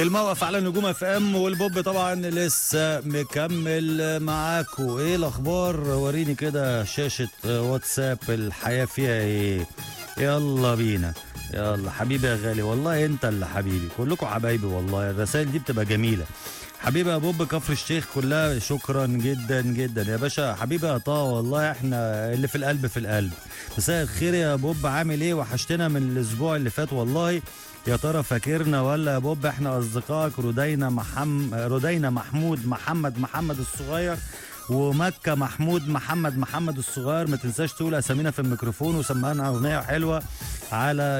الموقف على نجوم اف ام والبوب طبعا لسه مكمل معاكم ايه الاخبار وريني كده شاشه واتساب الحياه فيها ايه يلا بينا يلا حبيبي يا غالي والله انت اللي حبيبي كلكم حبايبي والله الرسائل دي بتبقى جميله حبيبي يا بوب كفر الشيخ كلها شكرا جدا جدا يا باشا حبيبي يا طه والله احنا اللي في القلب في القلب مساء الخير يا بوب عامل ايه وحشتنا من الاسبوع اللي فات والله يا ترى فاكرنا ولا يا بوب احنا اصدقائك ردينا محم... ردينا محمود محمد محمد الصغير ومكة محمود محمد محمد الصغير ما تنساش تقول اسامينا في الميكروفون وسمعنا اغنيه حلوه على